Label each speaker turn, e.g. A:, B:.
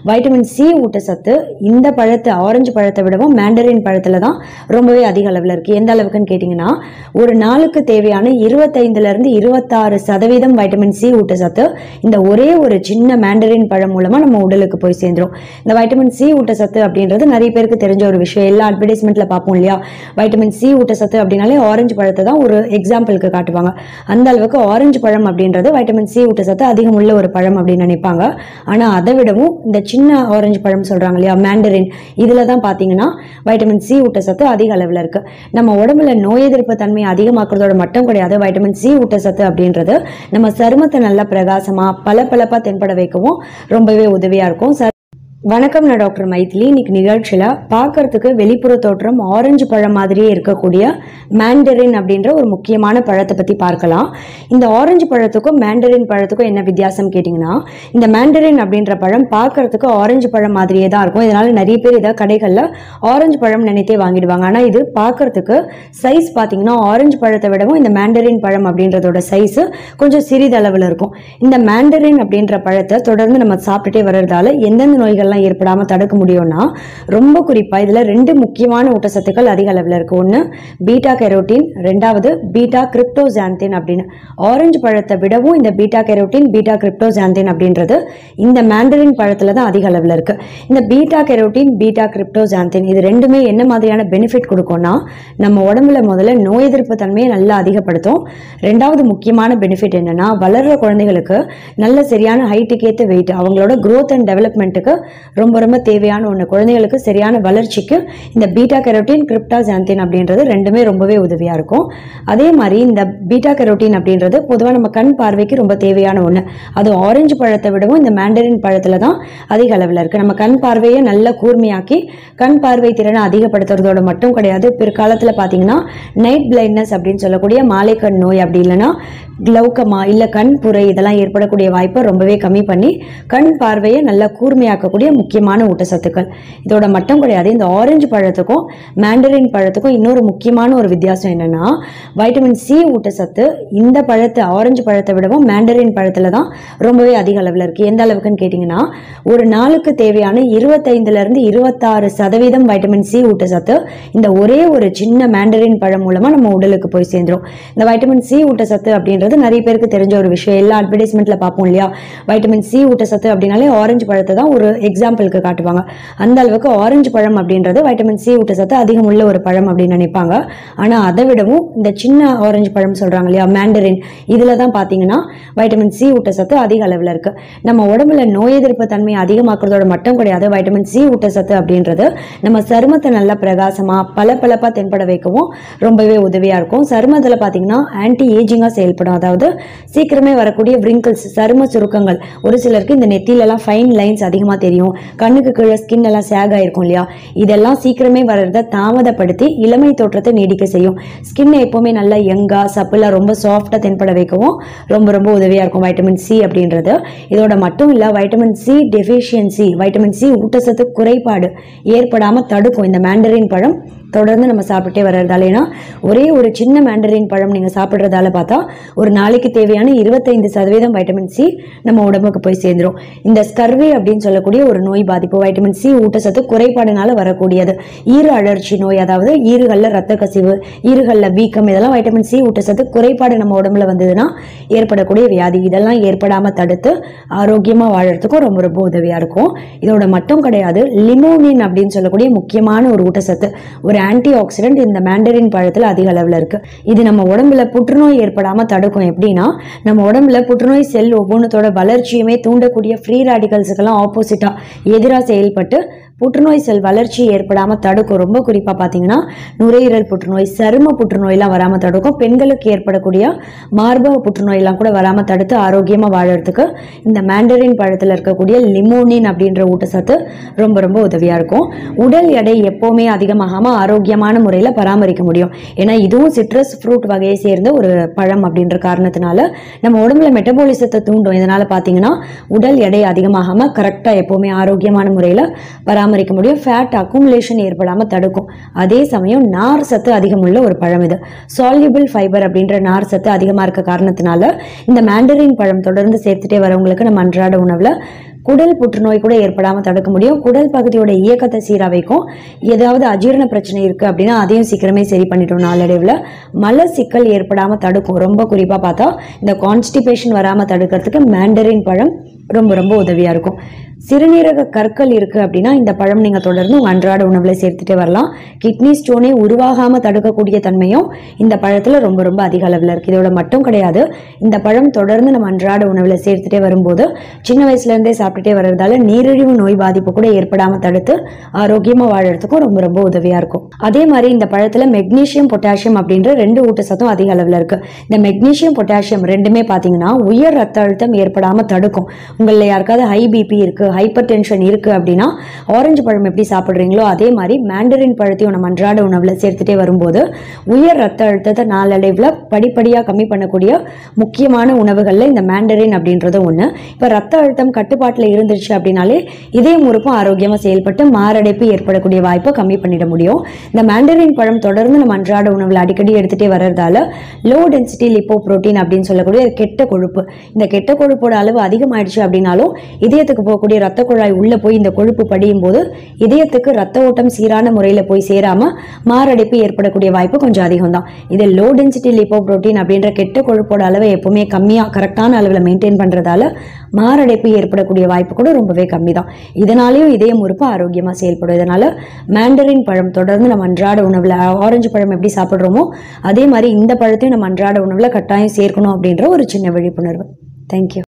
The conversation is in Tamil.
A: வைட்டமின் சி ஊட்டச்சத்து இந்த பழத்தை ஆரஞ்சு பழத்தை விடவும் மேண்டரின் பழத்தில் தான் ரொம்பவே அதிக அளவில் இருக்குது எந்த அளவுக்குன்னு கேட்டிங்கன்னா ஒரு நாளுக்கு தேவையான இருபத்தைந்துலேருந்து இருபத்தாறு சதவீதம் வைட்டமின் சி ஊட்டச்சத்து இந்த ஒரே ஒரு சின்ன மேண்டரின் பழம் மூலமாக நம்ம உடலுக்கு போய் சேர்ந்துரும் இந்த வைட்டமின் சி ஊட்டச்சத்து அப்படின்றது நிறைய பேருக்கு தெரிஞ்ச ஒரு விஷயம் எல்லா அட்வர்டைஸ்மெண்ட்டில் பார்ப்போம் இல்லையா வைட்டமின் சி ஊட்டச்சத்து அப்படின்னாலே ஆரஞ்சு பழத்தை தான் ஒரு எக்ஸாம்பிளுக்கு காட்டுவாங்க அந்த அளவுக்கு ஆரஞ்சு பழம் அப்படின்றது வைட்டமின் சி ஊட்டச்சத்து அதிகம் உள்ள ஒரு பழம் அப்படின்னு நினைப்பாங்க ஆனால் அதை விடவும் இந்த சின்ன ஆரஞ்சு பழம் சொல்கிறாங்க இல்லையா மேண்டரின் இதில் தான் பார்த்தீங்கன்னா வைட்டமின் சி ஊட்டச்சத்து அதிக அளவில் இருக்கு நம்ம உடம்புல நோய் எதிர்ப்பு தன்மையை அதிகமாக்குறதோட மட்டும் கிடையாது வைட்டமின் சி ஊட்டச்சத்து அப்படின்றது நம்ம சருமத்தை நல்லா பிரகாசமாக பளபளப்பா தென்பட வைக்கவும் ரொம்பவே உதவியாக இருக்கும் ச- வணக்கம் நான் டாக்டர் மைதிலி இன்னைக்கு நிகழ்ச்சியில் பார்க்கறதுக்கு வெளிப்புற தோற்றம் ஆரஞ்சு பழம் மாதிரியே இருக்கக்கூடிய மேண்டரின் அப்படின்ற ஒரு முக்கியமான பழத்தை பற்றி பார்க்கலாம் இந்த ஆரஞ்சு பழத்துக்கும் மேண்டரின் பழத்துக்கும் என்ன வித்தியாசம் கேட்டிங்கன்னா இந்த மேண்டரின் அப்படின்ற பழம் பார்க்கறதுக்கு ஆரஞ்சு பழம் மாதிரியே தான் இருக்கும் இதனால நிறைய பேர் இதை கடைகளில் ஆரஞ்சு பழம் நினைத்தே வாங்கிடுவாங்க ஆனால் இது பார்க்கறதுக்கு சைஸ் பார்த்தீங்கன்னா ஆரஞ்சு பழத்தை விடவும் இந்த மேண்டரின் பழம் அப்படின்றதோட சைஸ் கொஞ்சம் சிறிதளவில் இருக்கும் இந்த மேண்டரின் அப்படின்ற பழத்தை தொடர்ந்து நம்ம சாப்பிட்டுட்டே வர்றதால எந்தெந்த நோய்கள்லாம் ஏற்படாமல் தடுக்க முடியும்னா ரொம்ப குறிப்பாக இதில் ரெண்டு முக்கியமான ஊட்டச்சத்துக்கள் அதிக அளவில் இருக்கு ஒன்று பீட்டா கெரோட்டின் ரெண்டாவது பீட்டா கிரிப்டோசாந்தின் அப்படின்னு ஆரஞ்சு பழத்தை விடவும் இந்த பீட்டா கெரோட்டின் பீட்டா கிரிப்டோசாந்தின் அப்படின்றது இந்த மேண்டரின் பழத்தில் தான் அதிக அளவில் இருக்கு இந்த பீட்டா கெரோட்டின் பீட்டா கிரிப்டோசாந்தின் இது ரெண்டுமே என்ன மாதிரியான பெனிஃபிட் கொடுக்கும்னா நம்ம உடம்புல முதல்ல நோய் எதிர்ப்பு தன்மையை நல்லா அதிகப்படுத்தும் ரெண்டாவது முக்கியமான பெனிஃபிட் என்னன்னா வளர்ற குழந்தைகளுக்கு நல்ல சரியான ஹைட்டுக்கு ஏற்ற வெயிட் அவங்களோட growth அண்ட் டெவலப்மெண்ட்டுக்கு ரொம்ப ரொம்ப தேவையான ஒன்று குழந்தைகளுக்கு சரியான வளர்ச்சிக்கு இந்த பீட்டா கெரோட்டின் கிரிப்டாசாந்தின் அப்படின்றது ரெண்டுமே ரொம்பவே உதவியாக இருக்கும் அதே மாதிரி இந்த பீட்டா கெரோட்டின் அப்படின்றது பொதுவாக நம்ம கண் பார்வைக்கு ரொம்ப தேவையான ஒன்று அது ஆரஞ்சு பழத்தை விடவும் இந்த மேண்டரின் பழத்தில் தான் அதிக அளவில் இருக்குது நம்ம கண் பார்வையை நல்லா கூர்மையாக்கி கண் பார்வை திறனை அதிகப்படுத்துறதோட மட்டும் கிடையாது பிற்காலத்தில் பார்த்தீங்கன்னா நைட் பிளைண்ட்னஸ் அப்படின்னு சொல்லக்கூடிய மாலைக்கண் நோய் அப்படி இல்லைன்னா கிளௌக்கமா இல்லை கண் புரை இதெல்லாம் ஏற்படக்கூடிய வாய்ப்பை ரொம்பவே கம்மி பண்ணி கண் பார்வையை நல்லா கூர்மையாக்கக்கூடிய முக்கியமான ஊட்டச்சத்துக்கள் இதோட மட்டும் கிடையாது இந்த ஆரஞ்சு பழத்துக்கும் மேண்டரின் பழத்துக்கும் இன்னொரு முக்கியமான ஒரு வித்தியாசம் என்னன்னா வைட்டமின் சி ஊட்டச்சத்து இந்த பழத்தை ஆரஞ்சு பழத்தை விடவும் மேண்டரின் பழத்தில் தான் ரொம்பவே அதிக அளவில் இருக்குது எந்த அளவுக்குன்னு கேட்டிங்கன்னா ஒரு நாளுக்கு தேவையான இருபத்தைந்துல இருந்து இருபத்தாறு சதவீதம் வைட்டமின் சி ஊட்டச்சத்து இந்த ஒரே ஒரு சின்ன மேண்டரின் பழம் மூலமாக நம்ம உடலுக்கு போய் சேர்ந்துரும் இந்த வைட்டமின் சி ஊட்டச்சத்து அப்படின்றது நிறைய பேருக்கு தெரிஞ்ச ஒரு விஷயம் எல்லா அட்வர்டைஸ்மெண்ட்டில் பார்ப்போம் இல்லையா வைட்டமின் சி ஊட்டச்சத்து அப்படின்னாலே ஆரஞ்சு பழத்தை தான் ஒரு எக்ஸாம்பிளுக்கு காட்டுவாங்க அந்த அளவுக்கு ஆரஞ்சு பழம் அப்படின்றது வைட்டமின் சி ஊட்டச்சத்து அதிகம் உள்ள ஒரு பழம் அப்படின்னு நினைப்பாங்க ஆனால் அதை விடவும் இந்த சின்ன ஆரஞ்சு பழம் சொல்கிறாங்க இல்லையா மேண்டரின் இதில் தான் பார்த்தீங்கன்னா வைட்டமின் சி ஊட்டச்சத்து அதிக அளவில் இருக்கு நம்ம உடம்புல நோய் எதிர்ப்பு தன்மையை அதிகமாக்குறதோட மட்டும் கிடையாது வைட்டமின் சி ஊட்டச்சத்து அப்படின்றது நம்ம சருமத்தை நல்லா பிரகாசமாக பளபளப்பா தென்பட வைக்கவும் ரொம்பவே உதவியாக இருக்கும் சருமத்தில் பார்த்தீங்கன்னா ஆன்டி ஏஜிங்காக செயல்படும் அதாவது சீக்கிரமே வரக்கூடிய wrinkles சரும சுருக்கங்கள் ஒரு சிலருக்கு இந்த நெத்திலெல்லாம் ஃபைன் லைன்ஸ் அதிகமாக தெரியும் கண்ணுக்கு கீழே ஸ்கின் எல்லாம் சேக் ஆயிருக்கும் இல்லையா இதெல்லாம் சீக்கிரமே வர்றதை தாமதப்படுத்தி இளமை தோற்றத்தை நீடிக்க செய்யும் ஸ்கின்னை எப்போவுமே நல்லா யங்கா சப்பிளா ரொம்ப சாஃப்டாக தென்பட வைக்கவும் ரொம்ப ரொம்ப உதவியாக இருக்கும் வைட்டமின் சி அப்படின்றது இதோட மட்டும் இல்லை vitamin C deficiency vitamin C ஊட்டச்சத்து குறைபாடு ஏற்படாமல் தடுக்கும் இந்த மேண்டரின் பழம் தொடர்ந்து நம்ம சாப்பிட்டே வர்றதால ஏன்னா ஒரே ஒரு சின்ன மேண்டரின் பழம் நீங்கள் சாப்பிட்றதால பார்த்தா ஒரு நாளைக்கு தேவையான இருபத்தைந்து சதவீதம் வைட்டமின் சி நம்ம உடம்புக்கு போய் சேர்ந்துரும் இந்த ஸ்கர்வி அப்படின்னு சொல்லக்கூடிய ஒரு நோய் பாதிப்பு வைட்டமின் சி ஊட்டச்சத்து குறைபாடுனால வரக்கூடியது ஈறு அழற்சி நோய் அதாவது ஈறுகளில் ரத்த கசிவு ஈறுகளில் வீக்கம் இதெல்லாம் வைட்டமின் சி ஊட்டச்சத்து குறைபாடு நம்ம உடம்புல வந்ததுன்னா ஏற்படக்கூடிய வியாதி இதெல்லாம் ஏற்படாமல் தடுத்து ஆரோக்கியமாக வாழறதுக்கும் ரொம்ப ரொம்ப உதவியாக இருக்கும் இதோட மட்டும் கிடையாது லிமோனின் அப்படின்னு சொல்லக்கூடிய முக்கியமான ஒரு ஊட்டச்சத்து ஒரு ஆன்டி ஆக்சிடென்ட் இந்த மேண்டரின் பழத்தில் அதிக அளவில் இருக்கு இது நம்ம உடம்புல புற்றுநோய் ஏற்படாமல் தடுக்கும் எப்படின்னா நம்ம உடம்புல புற்றுநோய் செல் ஒவ்வொன்றத்தோட வளர்ச்சியுமே தூண்டக்கூடிய ஃப்ரீ ரேடிகல்ஸுக்கெல்லாம் ஆப்போசிட்டாக எதிராக செயல்பட்டு புற்றுநோய் செல் வளர்ச்சி ஏற்படாமல் தடுக்கும் ரொம்ப குறிப்பாக பார்த்தீங்கன்னா நுரையீரல் புற்றுநோய் சரும புற்றுநோயெல்லாம் வராமல் தடுக்கும் பெண்களுக்கு ஏற்படக்கூடிய மார்பக புற்றுநோயெல்லாம் கூட வராமல் தடுத்து ஆரோக்கியமாக வாழறதுக்கு இந்த மேண்டரின் பழத்தில் இருக்கக்கூடிய லிமோனின் அப்படின்ற ஊட்டச்சத்து ரொம்ப ரொம்ப உதவியாக இருக்கும் உடல் எடை எப்போவுமே அதிகமாகாமல் ஆரோக்கியமான முறையில் பராமரிக்க முடியும் ஏன்னா இதுவும் சிட்ரஸ் ஃப்ரூட் வகையை சேர்ந்த ஒரு பழம் அப்படின்ற காரணத்தினால நம்ம உடம்புல மெட்டபாலிசத்தை தூண்டும் இதனால் பார்த்தீங்கன்னா உடல் எடை அதிகமாகாமல் கரெக்டாக எப்போவுமே ஆரோக்கியமான முறையில் பராமரிக்க முடியும் ஃபேட் அக்குமுலேஷன் ஏற்படாமல் தடுக்கும் அதே சமயம் நார் சத்து அதிகமுள்ள ஒரு பழம் இது சால்யூபிள் ஃபைபர் அப்படின்ற நார் சத்து அதிகமாக இருக்க காரணத்தினால இந்த மேண்டரின் பழம் தொடர்ந்து சேர்த்துட்டே வரவங்களுக்கு நம்ம அன்றாட உணவில் குடல் புற்றுநோய் கூட ஏற்படாமல் தடுக்க முடியும் குடல் பகுதியோட இயக்கத்தை சீராக வைக்கும் ஏதாவது அஜீரண பிரச்சனை இருக்குது அப்படின்னா அதையும் சீக்கிரமே சரி பண்ணிட்டோம் நாளடைவில் மல சிக்கல் ஏற்படாமல் தடுக்கும் ரொம்ப குறிப்பாக பார்த்தா இந்த கான்ஸ்டிபேஷன் வராமல் தடுக்கிறதுக்கு மேண்டரின் பழம் ரொம்ப ரொம்ப உதவியாக இருக்கும் சிறுநீரக கற்கள் இருக்குது அப்படின்னா இந்த பழம் நீங்கள் தொடர்ந்து உங்கள் அன்றாட உணவில் சேர்த்துட்டே வரலாம் கிட்னி ஸ்டோனே உருவாகாமல் தடுக்கக்கூடிய தன்மையும் இந்த பழத்தில் ரொம்ப ரொம்ப அதிக அளவில் இருக்குது இதோட மட்டும் கிடையாது இந்த பழம் தொடர்ந்து நம்ம அன்றாட உணவில் சேர்த்துட்டே வரும்போது சின்ன வயசுலேருந்தே சாப்பிட்டுட்டே வர்றதால நீரிழிவு நோய் பாதிப்பு கூட ஏற்படாமல் தடுத்து ஆரோக்கியமாக வாழறதுக்கும் ரொம்ப ரொம்ப உதவியாக இருக்கும் அதே மாதிரி இந்த பழத்தில் மெக்னீஷியம் பொட்டாசியம் அப்படின்ற ரெண்டு ஊட்டச்சத்தும் அதிக அளவில் இருக்குது இந்த மெக்னீஷியம் பொட்டாசியம் ரெண்டுமே பார்த்தீங்கன்னா உயர் ரத்த அழுத்தம் ஏற்படாமல் தடுக்கும் உங்களில் யாருக்காவது ஹை பிபி இருக்குது ஹைப்பர் டென்ஷன் இருக்குது அப்படின்னா ஆரஞ்சு பழம் எப்படி சாப்பிட்றீங்களோ அதே மாதிரி மேண்டரின் பழத்தையும் நம்ம அன்றாட உணவில் சேர்த்துட்டே வரும்போது உயர் ரத்த அழுத்தத்தை நாளடைவில் படிப்படியாக கம்மி பண்ணக்கூடிய முக்கியமான உணவுகளில் இந்த மேண்டரின் அப்படின்றது ஒன்று இப்போ ரத்த அழுத்தம் கட்டுப்பாட்டில் இருந்துச்சு அப்படின்னாலே இதய முறுப்பும் ஆரோக்கியமாக செயல்பட்டு மாரடைப்பு ஏற்படக்கூடிய வாய்ப்பை கம்மி பண்ணிட முடியும் இந்த மேண்டரின் பழம் தொடர்ந்து நம்ம அன்றாட உணவில் அடிக்கடி எடுத்துகிட்டே வர்றதால லோ டென்சிட்டி லிப்போ புரோட்டீன் அப்படின்னு சொல்லக்கூடிய ஒரு கெட்ட கொழுப்பு இந்த கெட்ட கொழுப்போட அளவு அதிகமாயிடுச்சு அப்படின்னாலும் இதயத்துக்கு போகக்கூடிய ரத்த குழாய் உள்ளே போய் இந்த கொழுப்பு படியும் போது இதயத்துக்கு ரத்த ஓட்டம் சீரான முறையில் போய் சேராம மாரடைப்பு ஏற்படக்கூடிய வாய்ப்பு கொஞ்சம் அதிகம் தான் இது லோ டென்சிட்டி லிப்போ புரோட்டீன் அப்படின்ற கெட்ட கொழுப்போட அளவை எப்பவுமே கம்மியாக கரெக்டான அளவில் மெயின்டைன் பண்ணுறதால மாரடைப்பு ஏற்படக்கூடிய வாய்ப்பு கூட ரொம்பவே கம்மி தான் இதனாலேயும் இதய முறுப்பு ஆரோக்கியமாக செயல்படும் இதனால மேண்டரின் பழம் தொடர்ந்து நம்ம அன்றாட உணவில் ஆரஞ்சு பழம் எப்படி சாப்பிட்றோமோ அதே மாதிரி இந்த பழத்தையும் நம்ம அன்றாட உணவில் கட்டாயம் சேர்க்கணும் அப்படின்ற ஒரு சின்ன விழிப்புணர்வு தேங்க்யூ